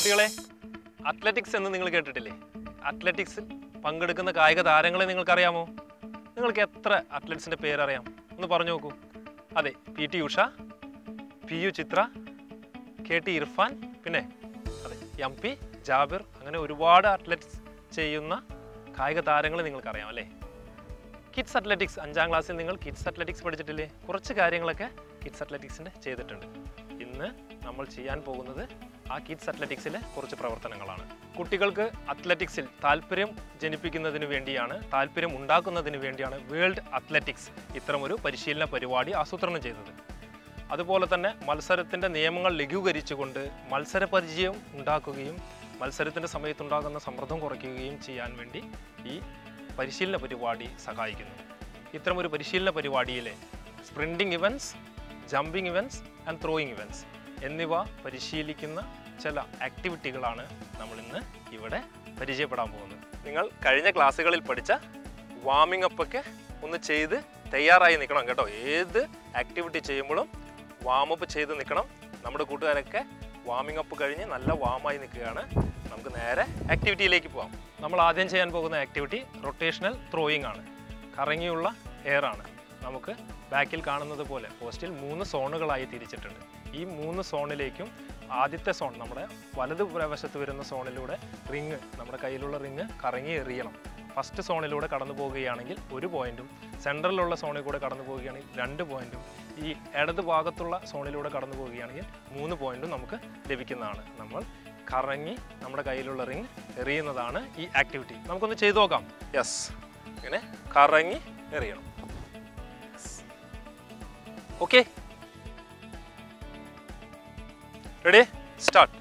കുട്ടികളെ അത്ലറ്റിക്സ് എന്ന് നിങ്ങൾ കേട്ടിട്ടില്ലേ അത്ലറ്റിക്സിൽ പങ്കെടുക്കുന്ന കായിക താരങ്ങളെ നിങ്ങൾക്കറിയാമോ നിങ്ങൾക്ക് എത്ര അത്ലറ്റ്സിൻ്റെ പേരറിയാം ഒന്ന് പറഞ്ഞു നോക്കൂ അതെ P T Usha P U Chithra K T Irfan പിന്നെ അതെ എം പി ജാബിർ അങ്ങനെ ഒരുപാട് അത്ലറ്റ്സ് ചെയ്യുന്ന കായിക താരങ്ങൾ നിങ്ങൾക്കറിയാം അല്ലേ കിഡ്സ് അത്ലറ്റിക്സ് അഞ്ചാം ക്ലാസ്സിൽ നിങ്ങൾ കിഡ്സ് അത്ലറ്റിക്സ് പഠിച്ചിട്ടില്ലേ കുറച്ച് കാര്യങ്ങളൊക്കെ കിഡ്സ് അത്ലറ്റിക്സിൻ്റെ ചെയ്തിട്ടുണ്ട് ഇന്ന് നമ്മൾ ചെയ്യാൻ പോകുന്നത് ആ കിഡ്സ് അത്ലറ്റിക്സിലെ കുറച്ച് പ്രവർത്തനങ്ങളാണ് കുട്ടികൾക്ക് അത്ലറ്റിക്സിൽ താല്പര്യം ജനിപ്പിക്കുന്നതിന് വേണ്ടിയാണ് താല്പര്യം ഉണ്ടാക്കുന്നതിന് വേണ്ടിയാണ് വേൾഡ് അത്ലറ്റിക്സ് ഇത്തരമൊരു പരിശീലന പരിപാടി ആസൂത്രണം ചെയ്തത് അതുപോലെ തന്നെ മത്സരത്തിൻ്റെ നിയമങ്ങൾ ലഘൂകരിച്ചുകൊണ്ട് മത്സര പരിചയം ഉണ്ടാക്കുകയും മത്സരത്തിൻ്റെ സമയത്തുണ്ടാകുന്ന സമ്മർദ്ദം കുറയ്ക്കുകയും ചെയ്യാൻ വേണ്ടി ഈ പരിശീലന പരിപാടി സഹായിക്കുന്നു ഇത്തരമൊരു പരിശീലന പരിപാടിയിലെ sprinting events jumping events and throwing events എന്നിവ പരിശീലിക്കുന്ന ചില ആക്ടിവിറ്റികളാണ് നമ്മൾ ഇന്ന് ഇവിടെ പരിചയപ്പെടാൻ പോകുന്നത് നിങ്ങൾ കഴിഞ്ഞ ക്ലാസ്സുകളിൽ പഠിച്ച വാമിംഗ് അപ്പ് ഒക്കെ ഒന്ന് ചെയ്ത് തയ്യാറായി നിൽക്കണം കേട്ടോ ഏത് ആക്ടിവിറ്റി ചെയ്യുമ്പോഴും വാമപ്പ് ചെയ്ത് നിൽക്കണം നമ്മുടെ കൂട്ടുകാരൊക്കെ വാമിംഗ് അപ്പ് കഴിഞ്ഞ് നല്ല വാമായി നിൽക്കുകയാണ് നമുക്ക് നേരെ ആക്ടിവിറ്റിയിലേക്ക് പോകാം നമ്മൾ ആദ്യം ചെയ്യാൻ പോകുന്ന ആക്ടിവിറ്റി റൊട്ടേഷണൽ ത്രോയിങ് ആണ് കറങ്ങിയുള്ള എയർ ആണ് നമുക്ക് ബാക്കിൽ കാണുന്നത് പോലെ പോസ്റ്റിൽ മൂന്ന് സോണുകളായി തിരിച്ചിട്ടുണ്ട് ഈ മൂന്ന് സോണിലേക്കും ആദ്യത്തെ സോൺ നമ്മുടെ വലത് വശത്ത് വരുന്ന സോണിലൂടെ റിങ് നമ്മുടെ കയ്യിലുള്ള റിങ് കറങ്ങി എറിയണം ഫസ്റ്റ് സോണിലൂടെ കടന്നു പോവുകയാണെങ്കിൽ ഒരു പോയിന്റും സെൻട്രലിലുള്ള സോണിൽ കൂടെ കടന്നു പോവുകയാണെങ്കിൽ രണ്ട് പോയിന്റും ഈ ഇടത് ഭാഗത്തുള്ള സോണിലൂടെ കടന്നു പോവുകയാണെങ്കിൽ മൂന്ന് പോയിന്റും നമുക്ക് ലഭിക്കുന്നതാണ് നമ്മൾ കറങ്ങി നമ്മുടെ കയ്യിലുള്ള റിങ് എറിയുന്നതാണ് ഈ ആക്ടിവിറ്റി നമുക്കൊന്ന് ചെയ്തു നോക്കാം യെസ് ഇങ്ങനെ കറങ്ങി എറിയണം okay ready start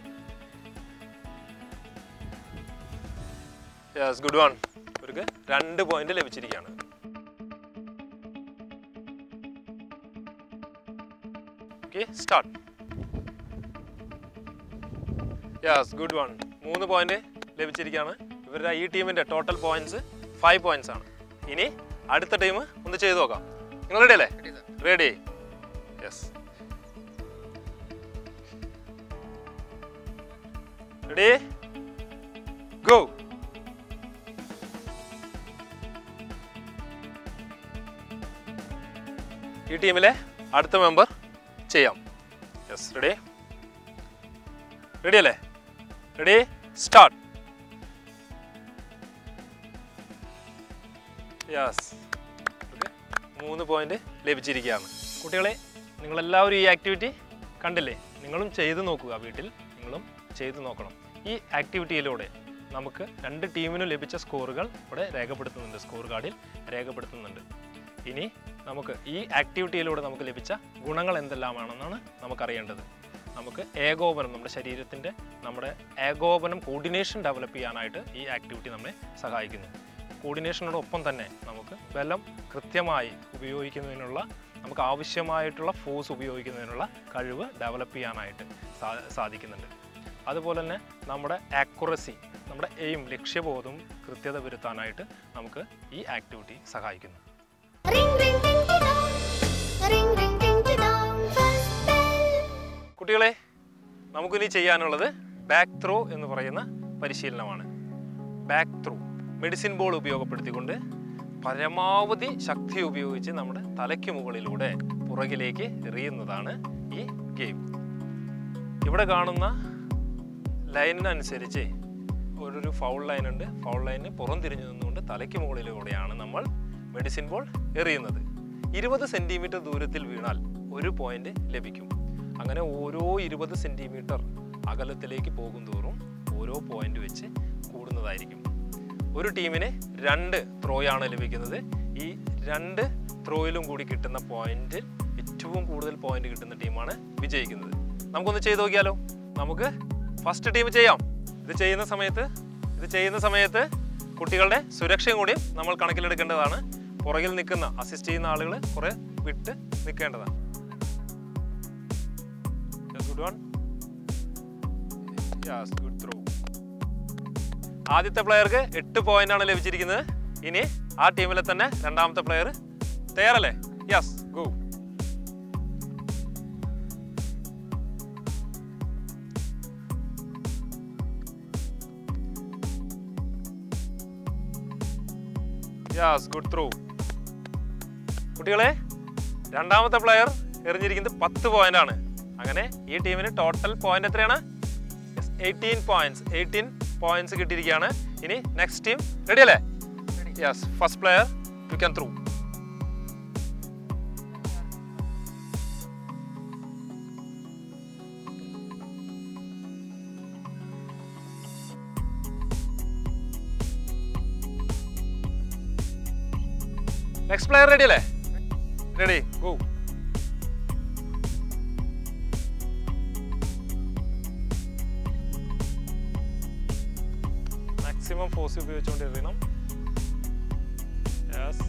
yes good one ഇവർക്ക് രണ്ട് പോയിന്റ് ലഭിച്ചിരിക്കുകയാണ് okay start yes good one മൂന്ന് പോയിന്റ് ലഭിച്ചിരിക്കുകയാണ് ഇവരുടെ ഈ ടീമിന്റെ ടോട്ടൽ പോയിന്റ്സ് ഫൈവ് പോയിന്റ്സ് ആണ് ഇനി അടുത്ത ടീം ഒന്ന് ചെയ്തു നോക്കാം നിങ്ങൾ റെഡി അല്ലേ റെഡി യെസ് റെഡി ഗോ ഈ ടീമിലെ അടുത്ത മെമ്പർ ചെയ്യാം യെസ് റെഡി റെഡി അല്ലേ റെഡി സ്റ്റാർട്ട് യെസ് ഓക്കെ മൂന്ന് പോയിന്റ് ലഭിച്ചിരിക്കുകയാണ് കുട്ടികളെ നിങ്ങളെല്ലാവരും ഈ ആക്ടിവിറ്റി കണ്ടില്ലേ നിങ്ങളും ചെയ്തു നോക്കുക വീട്ടിൽ നിങ്ങളും ചെയ്തു നോക്കണം ഈ ആക്ടിവിറ്റിയിലൂടെ നമുക്ക് രണ്ട് ടീമിനും ലഭിച്ച സ്കോറുകൾ ഇവിടെ രേഖപ്പെടുത്തുന്നുണ്ട് സ്കോർ കാർഡിൽ രേഖപ്പെടുത്തുന്നുണ്ട് ഇനി നമുക്ക് ഈ ആക്ടിവിറ്റിയിലൂടെ നമുക്ക് ലഭിച്ച ഗുണങ്ങൾ എന്തെല്ലാമാണെന്നാണ് നമുക്കറിയേണ്ടത് നമുക്ക് ഏകോപനം നമ്മുടെ ശരീരത്തിൻ്റെ നമ്മുടെ ഏകോപനം കോർഡിനേഷൻ ഡെവലപ്പ് ചെയ്യാനായിട്ട് ഈ ആക്ടിവിറ്റി നമ്മെ സഹായിക്കുന്നു കോർഡിനേഷനോടൊപ്പം തന്നെ നമുക്ക് ബലം കൃത്യമായി ഉപയോഗിക്കുന്നതിനുള്ള നമുക്ക് ആവശ്യമായിട്ടുള്ള ഫോഴ്സ് ഉപയോഗിക്കുന്നതിനുള്ള കഴിവ് ഡെവലപ്പ് ചെയ്യാനായിട്ട് സാ- സാധിക്കുന്നുണ്ട് അതുപോലെ തന്നെ നമ്മുടെ ആക്യുറസി നമ്മുടെ എയിം ലക്ഷ്യബോധവും കൃത്യത വരുത്താനായിട്ട് നമുക്ക് ഈ ആക്ടിവിറ്റി സഹായിക്കുന്നു Ring ring ding ding dong. Ring ring ding ding dong. First bell. കുട്ടികളെ നമുക്കിനി ചെയ്യാനുള്ളത് ബാക്ക് ത്രോ എന്ന് പറയുന്ന പരിശീലനമാണ് ബാക്ക് ത്രോ മെഡിസിൻ ബോൾ ഉപയോഗപ്പെടുത്തിക്കൊണ്ട് പരമാവധി ശക്തി ഉപയോഗിച്ച് നമ്മുടെ തലയ്ക്ക് മുകളിലൂടെ പുറകിലേക്ക് എറിയുന്നതാണ് ഈ ഗെയിം ഇവിടെ കാണുന്ന ലൈനിനനുസരിച്ച് ഒരു ഫൗൾ ലൈൻ ഉണ്ട് ഫൗൾ ലൈനിന് പുറം തിരിഞ്ഞു നിന്നുകൊണ്ട് തലയ്ക്ക് മുകളിലൂടെയാണ് നമ്മൾ മെഡിസിൻ ബോൾ എറിയുന്നത് ഇരുപത് സെൻറ്റിമീറ്റർ ദൂരത്തിൽ വീണാൽ ഒരു പോയിന്റ് ലഭിക്കും അങ്ങനെ ഓരോ ഇരുപത് സെൻറ്റിമീറ്റർ അകലത്തിലേക്ക് പോകും തോറും ഓരോ പോയിന്റ് വെച്ച് കൂടുന്നതായിരിക്കും ഒരു ടീമിന് രണ്ട് ത്രോയാണ് ലഭിക്കുന്നത് ഈ രണ്ട് ത്രോയിലും കൂടി കിട്ടുന്ന പോയിന്റ് ഏറ്റവും കൂടുതൽ പോയിന്റ് കിട്ടുന്ന ടീമാണ് വിജയിക്കുന്നത് നമുക്കൊന്ന് ചെയ്ത് നോക്കിയാലോ നമുക്ക് ഫസ്റ്റ് ടീം ചെയ്യാം ഇത് ചെയ്യുന്ന സമയത്ത് ഇത് ചെയ്യുന്ന സമയത്ത് കുട്ടികളുടെ സുരക്ഷയും കൂടി നമ്മൾ കണക്കിലെടുക്കേണ്ടതാണ് പുറകിൽ നിൽക്കുന്ന അസിസ്റ്റ് ചെയ്യുന്ന ആളുകൾ കുറെ വിട്ട് നിൽക്കേണ്ടതാണ് ഗുഡ് വൺ ഗുഡ് ത്രൂ ആദ്യത്തെ പ്ലെയർക്ക് എട്ട് പോയിന്റ് ആണ് ലഭിച്ചിരിക്കുന്നത് ഇനി ആ ടീമിലെ തന്നെ രണ്ടാമത്തെ പ്ലെയർ തയ്യാറല്ലേ yes go yes good throw കുട്ടികളെ രണ്ടാമത്തെ പ്ലെയർ എറിഞ്ഞിരിക്കുന്നത് പത്ത് പോയിന്റ് ആണ് അങ്ങനെ ഈ ടീമിന് ടോട്ടൽ പോയിന്റ് എത്രയാണ് എയ്റ്റീൻ പോയിന്റ്സ് എയ്റ്റീൻ പോയിന്റ്സ് കിട്ടിയിരിക്കുകയാണ് ഇനി നെക്സ്റ്റ് ടീം റെഡി അല്ലേ yes first player you can throw next player ready അല്ലേ റെഡി ഗോ മാക്സിമം ഫോഴ്സ് ഉപയോഗിച്ചുകൊണ്ട് എറിയണം yes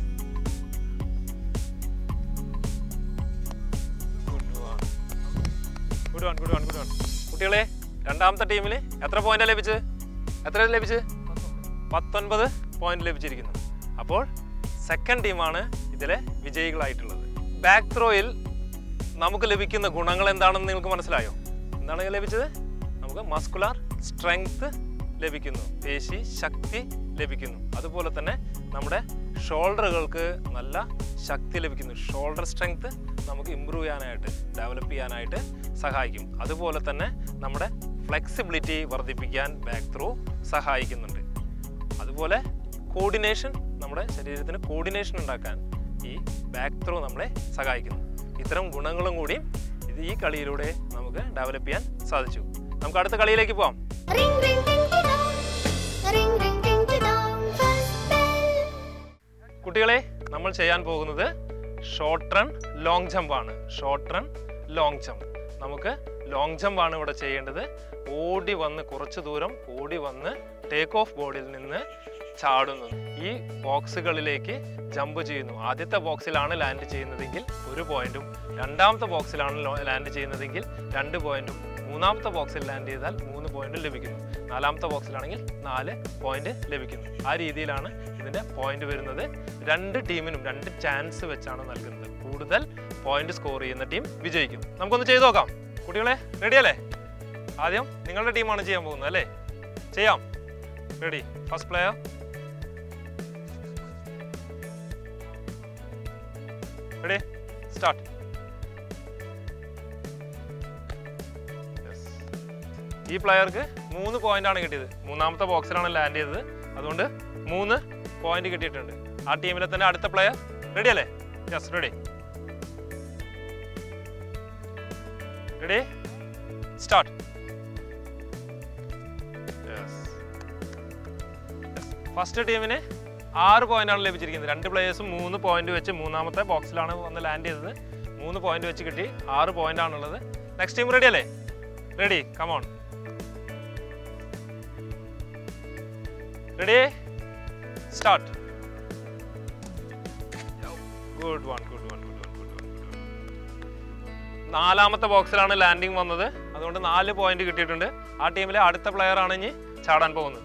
good one good one good one good one കുട്ടികളെ രണ്ടാമത്തെ ടീമിന് എത്ര പോയിന്റാണ് ലഭിച്ചത് എത്ര ലഭിച്ചത് പത്തൊൻപത് പോയിന്റ് ലഭിച്ചിരിക്കുന്നു അപ്പോൾ സെക്കൻഡ് ടീമാണ് ഇതിലെ വിജയികളായിട്ടുള്ളത് ബാക്ക് ത്രോയിൽ നമുക്ക് ലഭിക്കുന്ന ഗുണങ്ങൾ എന്താണെന്ന് നിങ്ങൾക്ക് മനസ്സിലായോ എന്താണ് ലഭിച്ചത് നമുക്ക് മസ്കുലാർ സ്ട്രെങ്ത് ലഭിക്കുന്നു പേശി ശക്തി ലഭിക്കുന്നു അതുപോലെ തന്നെ നമ്മുടെ ഷോൾഡറുകൾക്ക് നല്ല ശക്തി ലഭിക്കുന്നു ഷോൾഡർ സ്ട്രെങ്ത് നമുക്ക് ഇമ്പ്രൂവ് ചെയ്യാനായിട്ട് ഡെവലപ്പ് ചെയ്യാനായിട്ട് സഹായിക്കും അതുപോലെ തന്നെ നമ്മുടെ ഫ്ലെക്സിബിലിറ്റി വർദ്ധിപ്പിക്കാൻ ബാക്ക് ത്രോ സഹായിക്കുന്നുണ്ട് അതുപോലെ കോർഡിനേഷൻ നമ്മുടെ ശരീരത്തിന് കോർഡിനേഷൻ ഉണ്ടാക്കാൻ ഈ ബാക്ക് ത്രോ നമ്മളെ സഹായിക്കുന്നു ഇത്തരം ഗുണങ്ങളും കൂടി ഇത് ഈ കളിയിലൂടെ നമുക്ക് ഡെവലപ്പ് ചെയ്യാൻ സാധിച്ചു നമുക്ക് അടുത്ത കളിയിലേക്ക് പോവാം Ring ring ding ding dong. Ring ring ding ding dong. First bell. കുട്ടികളെ നമ്മൾ ചെയ്യാൻ പോകുന്നത് ഷോർട്ട് റൺ ലോങ് ജമ്പ് ആണ് ഷോർട്ട് റൺ ലോങ് ജമ്പ് നമുക്ക് ലോങ് ജമ്പ് ആണ് ഇവിടെ ചെയ്യേണ്ടത് ഓടി വന്ന് കുറച്ച് ദൂരം ഓടി വന്ന് ടേക്ക് ഓഫ് ബോർഡിൽ നിന്ന് ചാടുന്നു ഈ ബോക്സുകളിലേക്ക് ജമ്പ് ചെയ്യുന്നു ആദ്യത്തെ ബോക്സിലാണ് ലാൻഡ് ചെയ്യുന്നതെങ്കിൽ ഒരു പോയിന്റും രണ്ടാമത്തെ ബോക്സിലാണ് ലാൻഡ് ചെയ്യുന്നതെങ്കിൽ രണ്ട് പോയിന്റും മൂന്നാമത്തെ ബോക്സിൽ ലാൻഡ് ചെയ്താൽ മൂന്ന് പോയിന്റ് ലഭിക്കുന്നു നാലാമത്തെ ബോക്സിലാണെങ്കിൽ നാല് പോയിന്റ് ലഭിക്കുന്നു ആ രീതിയിലാണ് ഇതിന്റെ പോയിന്റ് വരുന്നത് രണ്ട് ടീമിനും രണ്ട് ചാൻസ് വെച്ചാണ് നൽകുന്നത് കൂടുതൽ പോയിന്റ് സ്കോർ ചെയ്യുന്ന ടീം വിജയിക്കും നമുക്കൊന്ന് ചെയ്തു നോക്കാം കുട്ടികളെ റെഡി അല്ലേ ആദ്യം നിങ്ങളുടെ ടീമാണ് ചെയ്യാൻ പോകുന്നത് അല്ലേ ചെയ്യാം ready first player ready start ഈ പ്ലെയർക്ക് മൂന്ന് പോയിന്റ് ആണ് കിട്ടിയത് മൂന്നാമത്തെ ബോക്സിലാണ് ലാൻഡ് ചെയ്തത് അതുകൊണ്ട് മൂന്ന് പോയിന്റ് കിട്ടിയിട്ടുണ്ട് ആ ടീമിലെ തന്നെ അടുത്ത പ്ലെയർ റെഡി അല്ലേ yes ready ready start first ടീമിന് ആറ് പോയിന്റ് ആണ് ലഭിച്ചിരിക്കുന്നത് രണ്ട് പ്ലേയേഴ്സും മൂന്ന് പോയിന്റ് വെച്ച് മൂന്നാമത്തെ ബോക്സിലാണ് വന്ന് ലാൻഡ് ചെയ്തത് മൂന്ന് പോയിന്റ് വെച്ച് കിട്ടി ആറ് പോയിന്റ് ആണുള്ളത് നെക്സ്റ്റ് ടീം റെഡി അല്ലേ ready come on ready start good one good one good one good one good one നാലാമത്തെ ബോക്സിലാണ് ലാൻഡിങ് വന്നത് അതുകൊണ്ട് നാല് പോയിന്റ് കിട്ടിയിട്ടുണ്ട് ആ ടീമിലെ അടുത്ത പ്ലെയർ ആണ് ഇനി ചാടാൻ പോകുന്നത്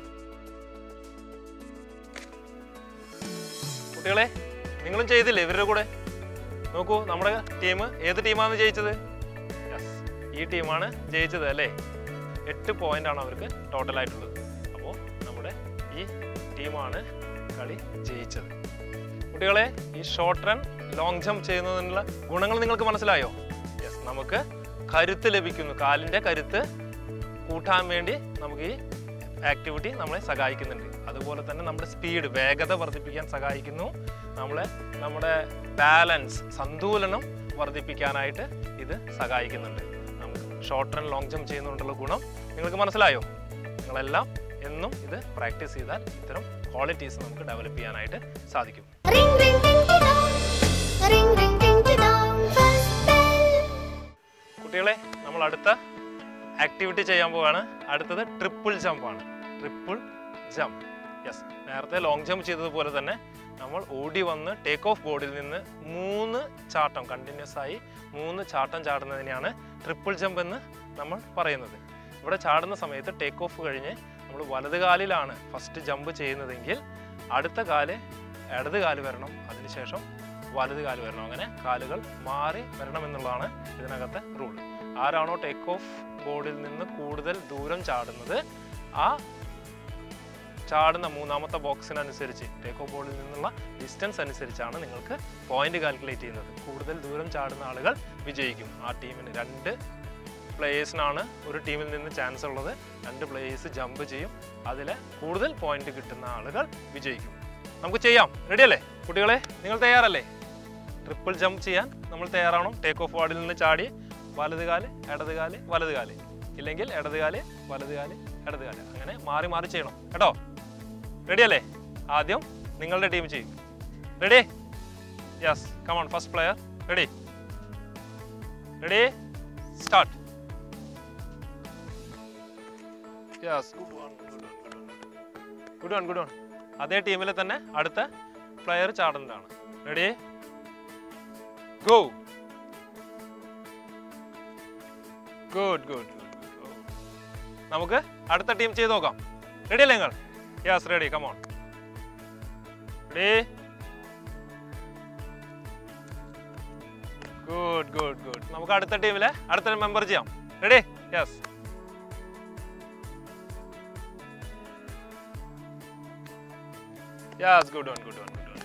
കുട്ടികളെ നിങ്ങളും ചെയ്തില്ലേ ഇവരുടെ കൂടെ നോക്കൂ നമ്മുടെ ടീം ഏത് ടീമാണ് ജയിച്ചത് യെസ് ഈ ടീമാണ് ജയിച്ചത് അല്ലേ എട്ട് പോയിന്റ് ആണ് അവർക്ക് ടോട്ടൽ ആയിട്ടുള്ളത് അപ്പോൾ നമ്മുടെ ഈ ടീമാണ് കളി ജയിച്ചത് കുട്ടികളെ ഈ ഷോർട്ട് റൺ ലോങ് ജമ്പ് ചെയ്യുന്നതിനുള്ള ഗുണങ്ങൾ നിങ്ങൾക്ക് മനസ്സിലായോ യെസ് നമുക്ക് കരുത്ത് ലഭിക്കുന്നു കാലിൻ്റെ കരുത്ത് കൂട്ടാൻ വേണ്ടി നമുക്ക് ഈ ആക്ടിവിറ്റി നമ്മളെ സഹായിക്കുന്നുണ്ട് അതുപോലെ തന്നെ നമ്മുടെ സ്പീഡ് വേഗത വർദ്ധിപ്പിക്കാൻ സഹായിക്കുന്നു നമ്മളെ നമ്മുടെ ബാലൻസ് സന്തുലനം വർദ്ധിപ്പിക്കാനായിട്ട് ഇത് സഹായിക്കുന്നുണ്ട് നമുക്ക് ഷോർട്ട് റൺ ലോങ് ജമ്പ് ചെയ്യുന്നതുകൊണ്ടുള്ള ഗുണം നിങ്ങൾക്ക് മനസ്സിലായോ നിങ്ങളെല്ലാം എന്നും ഇത് പ്രാക്ടീസ് ചെയ്താൽ ഇത്തരം ക്വാളിറ്റീസ് നമുക്ക് ഡെവലപ്പ് ചെയ്യാനായിട്ട് സാധിക്കും Ring ring ding ding dong. Ring ring ding ding dong. First bell. കുട്ടികളെ നമ്മൾ അടുത്ത ആക്ടിവിറ്റി ചെയ്യാൻ പോവാണ് അടുത്തത് ട്രിപ്പിൾ ജമ്പ് ആണ് ട്രിപ്പിൾ ജമ്പ് യെസ് നേരത്തെ ലോങ് ജമ്പ് ചെയ്തതുപോലെ തന്നെ നമ്മൾ ഓടി വന്ന് ടേക്ക് ഓഫ് ബോർഡിൽ നിന്ന് മൂന്ന് ചാട്ടം കണ്ടിന്യൂസ് ആയി മൂന്ന് ചാട്ടം ചാടുന്നതിനെയാണ് ട്രിപ്പിൾ ജമ്പ് എന്ന് നമ്മൾ പറയുന്നത് ഇവിടെ ചാടുന്ന സമയത്ത് ടേക്ക് ഓഫ് കഴിഞ്ഞ് നമ്മൾ വലത് കാലിലാണ് ഫസ്റ്റ് ജമ്പ് ചെയ്യുന്നതെങ്കിൽ അടുത്ത കാല് ഇടത് കാല് വരണം അതിനുശേഷം വലത് കാല് വരണം അങ്ങനെ കാലുകൾ മാറി വരണം എന്നുള്ളതാണ് ഇതിനകത്തെ റൂൾ ആരാണോ ടേക്ക് ഓഫ് ബോർഡിൽ നിന്ന് കൂടുതൽ ദൂരം ചാടുന്നത് ആ ചാടുന്ന മൂന്നാമത്തെ ബോക്സിനനുസരിച്ച് ടേക്ക് ഓഫ് ബോർഡിൽ നിന്നുള്ള ഡിസ്റ്റൻസ് അനുസരിച്ചാണ് നിങ്ങൾക്ക് പോയിന്റ് കാൽക്കുലേറ്റ് ചെയ്യുന്നത് കൂടുതൽ ദൂരം ചാടുന്ന ആളുകൾ വിജയിക്കും ആ ടീമിന് രണ്ട് പ്ലേയേഴ്സിനാണ് ഒരു ടീമിൽ നിന്ന് ചാൻസ് ഉള്ളത് രണ്ട് പ്ലേയേഴ്സ് ജമ്പ് ചെയ്യും അതിൽ കൂടുതൽ പോയിന്റ് കിട്ടുന്ന ആളുകൾ വിജയിക്കും നമുക്ക് ചെയ്യാം റെഡി അല്ലേ കുട്ടികളെ നിങ്ങൾ തയ്യാറല്ലേ ട്രിപ്പിൾ ജമ്പ് ചെയ്യാൻ നമ്മൾ തയ്യാറാവണം ടേക്ക് ഓഫ് വാർഡിൽ നിന്ന് ചാടി വലത് കാല് ഇടത് കാല് വലത് കാല് ഇല്ലെങ്കിൽ ഇടത് കാല് വലത് കാല് ഇടത് കാല് അങ്ങനെ മാറി മാറി ചെയ്യണം കേട്ടോ റെഡി അല്ലേ ആദ്യം നിങ്ങളുടെ ടീം ചെയ്യും ready yes come on first player ready ready start yes good one good one good one അതേ ടീമിൽ തന്നെ അടുത്ത പ്ലെയർ ചാടുന്നതാണ് ready go good good good നമുക്ക് അടുത്ത ടീം ചെയ്ത് നോക്കാം റെഡി അല്ലേ നിങ്ങൾ yes ready come on ready good good good നമുക്ക് അടുത്ത ടീമിലെ അടുത്ത മെമ്പർ ചെയ്യാം ready yes yes good one good one good one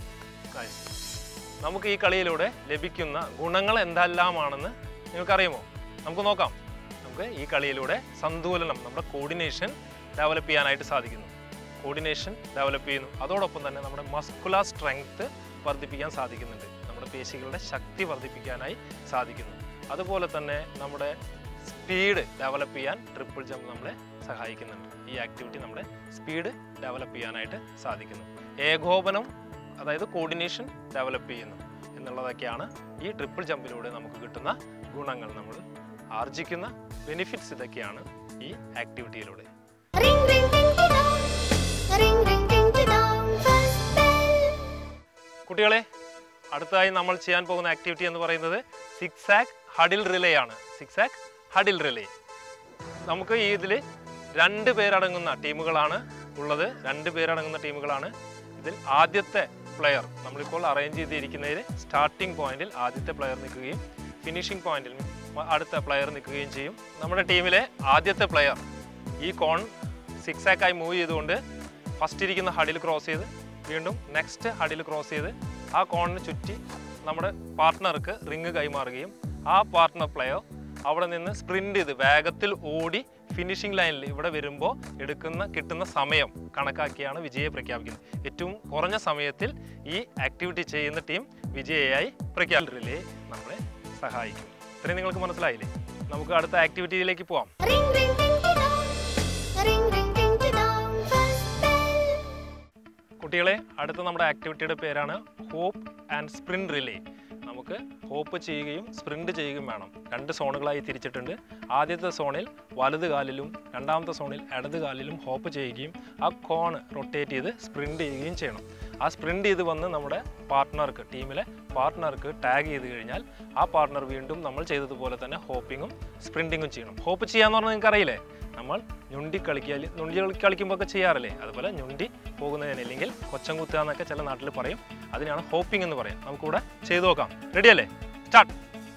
nice നമുക്ക് ഈ കളിയിലൂടെ ലഭിക്കുന്ന ഗുണങ്ങൾ എന്തെല്ലാമാണെന്ന് നിങ്ങൾക്കറിയുമോ നമുക്ക് നോക്കാം നമുക്ക് ഈ കളിയിലൂടെ സന്തുലനം നമ്മുടെ കോർഡിനേഷൻ ഡെവലപ്പ് ചെയ്യാനായിട്ട് സാധിക്കുന്നു കോർഡിനേഷൻ ഡെവലപ്പ് ചെയ്യുന്നു അതോടൊപ്പം തന്നെ നമ്മുടെ മസ്കുലാർ സ്ട്രെങ്ത് വർദ്ധിപ്പിക്കാൻ സാധിക്കുന്നുണ്ട് നമ്മുടെ പേശികളുടെ ശക്തി വർദ്ധിപ്പിക്കാനായി സാധിക്കുന്നു അതുപോലെ തന്നെ നമ്മുടെ സ്പീഡ് ഡെവലപ്പ് ചെയ്യാൻ ട്രിപ്പിൾ ജമ്പ് നമ്മളെ സഹായിക്കുന്നുണ്ട് ഈ ആക്ടിവിറ്റി നമ്മുടെ സ്പീഡ് ഡെവലപ്പ് ചെയ്യാനായിട്ട് സാധിക്കുന്നു ഏകോപനം അതായത് കോർഡിനേഷൻ ഡെവലപ്പ് ചെയ്യുന്നു എന്നുള്ളതൊക്കെയാണ് ഈ ട്രിപ്പിൾ ജമ്പിലൂടെ നമുക്ക് കിട്ടുന്ന ഗുണങ്ങൾ നമ്മൾ ആർജിക്കുന്ന ബെനിഫിറ്റ്സ് ഇതൊക്കെയാണ് ഈ ആക്ടിവിറ്റിയിലൂടെ Ring ring ding ding dong. Ring ring ding ding dong. First bell. കുട്ടികളെ അടുത്തതായി നമ്മൾ ചെയ്യാൻ പോകുന്ന ആക്ടിവിറ്റി എന്ന് പറയുന്നത് സിക്സ് ആക്ക് ഹഡിൽ റിലേ ആണ് സിക്സ് ആക്ക് ഹഡിൽ റിലേ നമുക്ക് ഈ ഇതിൽ രണ്ട് പേരടങ്ങുന്ന ടീമുകളാണ് ഉള്ളത് രണ്ട് പേരടങ്ങുന്ന ടീമുകളാണ് ഇതിൽ ആദ്യത്തെ പ്ലെയർ നമ്മളിപ്പോൾ അറേഞ്ച് ചെയ്തിരിക്കുന്നതിൽ സ്റ്റാർട്ടിംഗ് പോയിന്റിൽ ആദ്യത്തെ പ്ലെയർ നിൽക്കുകയും ഫിനിഷിംഗ് പോയിന്റിൽ അടുത്ത പ്ലെയർ നിൽക്കുകയും ചെയ്യും നമ്മുടെ ടീമിലെ ആദ്യത്തെ പ്ലെയർ ഈ കോൺ സിക്സ് ആക്കായി മൂവ് ചെയ്തുകൊണ്ട് ഫസ്റ്റ് ഇരിക്കുന്ന ഹഡിൽ ക്രോസ് ചെയ്ത് വീണ്ടും നെക്സ്റ്റ് ഹഡിൽ ക്രോസ് ചെയ്ത് ആ കോണിന് ചുറ്റി നമ്മുടെ പാർട്ട്ണർക്ക് റിങ് കൈമാറുകയും ആ പാർട്ട്ണർ പ്ലെയർ അവിടെ നിന്ന് സ്പ്രിന്റ് ചെയ്ത് വേഗത്തിൽ ഓടി ഫിനിഷിംഗ് ലൈനിൽ ഇവിടെ വരുമ്പോൾ എടുക്കുന്ന കിട്ടുന്ന സമയം കണക്കാക്കിയാണ് വിജയെ പ്രഖ്യാപിക്കുന്നത് ഏറ്റവും കുറഞ്ഞ സമയത്തിൽ ഈ ആക്ടിവിറ്റി ചെയ്യുന്ന ടീം വിജയയായി പ്രഖ്യാപിച്ചില്ലേ നമ്മളെ സഹായിക്കും ഇത്രയും നിങ്ങൾക്ക് മനസ്സിലായില്ലേ നമുക്ക് അടുത്ത ആക്ടിവിറ്റിയിലേക്ക് പോവാം Ring ring ding ding dong. Ring ring ding ding dong. First bell. കുട്ടികളെ അടുത്ത നമ്മുടെ ആക്ടിവിറ്റിയുടെ പേരാണ് ഹോപ്പ് ആൻഡ് സ്പ്രിന്റ് റിലേ നമുക്ക് ഹോപ്പ് ചെയ്യുകയും സ്പ്രിന്റ് ചെയ്യുകയും വേണം രണ്ട് സോണുകളായി തിരിച്ചിട്ടുണ്ട് ആദ്യത്തെ സോണിൽ വലത് കാലിലും രണ്ടാമത്തെ സോണിൽ ഇടത് കാലിലും ഹോപ്പ് ചെയ്യുകയും ആ കോൺ റൊട്ടേറ്റ് ചെയ്ത് സ്പ്രിന്റ് ചെയ്യുകയും ചെയ്യണം ആ സ്പ്രിന്റ് ചെയ്ത് വന്ന് നമ്മുടെ പാർട്ട്ണർക്ക് ടീമിലെ പാർട്ട്ണർക്ക് ടാഗ് ചെയ്ത് കഴിഞ്ഞാൽ ആ പാർട്ട്ണർ വീണ്ടും നമ്മൾ ചെയ്തതുപോലെ തന്നെ ഹോപ്പിങ്ങും സ്പ്രിന്റിങ്ങും ചെയ്യണം ഹോപ്പ് ചെയ്യാന്ന് പറഞ്ഞാൽ നിങ്ങൾക്ക് അറിയില്ലേ നമ്മൾ ഞുണ്ടി കളിക്കാൻ ഞുണ്ടി കളി- കളിക്കുമ്പോൾ ഒക്കെ ചെയ്യാറില്ലേ അതുപോലെ ഞുണ്ടി പോകുന്നതിന് അല്ലെങ്കിൽ കൊച്ചം കുത്തുക എന്നൊക്കെ ചില നാട്ടിൽ പറയും അതിനാണ് ഹോപ്പിംഗ് എന്ന് പറയാം നമുക്കിവിടെ ചെയ്തു നോക്കാം റെഡി അല്ലേ സ്റ്റാർട്ട്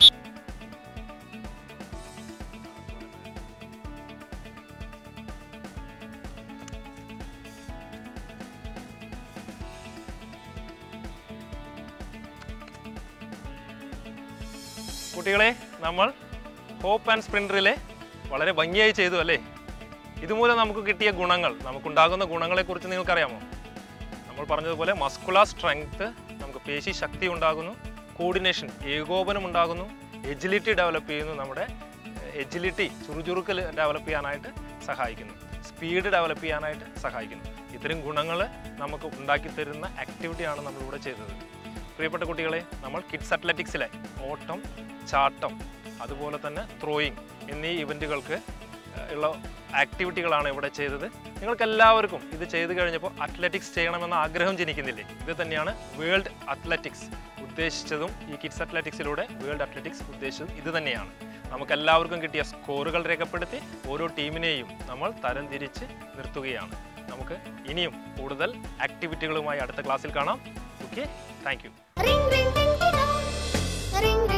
കുട്ടികളെ നമ്മൾ ഹോപ്പ് ആൻഡ് സ്പ്രിൻറ്ററിലെ വളരെ ഭംഗിയായി ചെയ്തു അല്ലേ ഇതുമൂലം നമുക്ക് കിട്ടിയ ഗുണങ്ങൾ നമുക്കുണ്ടാകുന്ന ഗുണങ്ങളെക്കുറിച്ച് നിങ്ങൾക്കറിയാമോ നമ്മൾ പറഞ്ഞതുപോലെ മസ്കുലാർ സ്ട്രെങ്ത് നമുക്ക് പേശി ശക്തി ഉണ്ടാകുന്നു കോർഡിനേഷൻ ഏകോപനം ഉണ്ടാകുന്നു എജിലിറ്റി ഡെവലപ്പ് ചെയ്യുന്നു നമ്മുടെ എജിലിറ്റി ചുറുചുറുക്ക് ഡെവലപ്പ് ചെയ്യാനായിട്ട് സഹായിക്കുന്നു സ്പീഡ് ഡെവലപ്പ് ചെയ്യാനായിട്ട് സഹായിക്കുന്നു ഇത്തരം ഗുണങ്ങൾ നമുക്ക് ഉണ്ടാക്കി തരുന്ന ആക്ടിവിറ്റിയാണ് നമ്മളിവിടെ ചെയ്തത് പ്രിയപ്പെട്ട കുട്ടികളെ നമ്മൾ കിഡ്സ് അത്ലറ്റിക്സിലെ ഓട്ടം ചാട്ടം അതുപോലെ തന്നെ ത്രോയിങ് എന്നീ ഇവൻറ്റുകൾക്ക് ഉള്ള ആക്ടിവിറ്റികളാണ് ഇവിടെ ചെയ്തത് നിങ്ങൾക്ക് എല്ലാവർക്കും ഇത് ചെയ്തു കഴിഞ്ഞപ്പോൾ അത്ലറ്റിക്സ് ചെയ്യണമെന്ന ആഗ്രഹം ജനിക്കുന്നില്ലേ ഇത് തന്നെയാണ് വേൾഡ് അത്ലറ്റിക്സ് ഉദ്ദേശിച്ചതും ഈ കിഡ്സ് അത്ലറ്റിക്സിലൂടെ വേൾഡ് അത്ലറ്റിക്സ് ഉദ്ദേശിച്ചതും ഇത് തന്നെയാണ് നമുക്ക് എല്ലാവർക്കും കിട്ടിയ സ്കോറുകൾ രേഖപ്പെടുത്തി ഓരോ ടീമിനെയും നമ്മൾ തരംതിരിച്ച് നിർത്തുകയാണ് നമുക്ക് ഇനിയും കൂടുതൽ ആക്ടിവിറ്റികളുമായി അടുത്ത ക്ലാസ്സിൽ കാണാം okay thank you Ring ring ding ding dong. Ring ring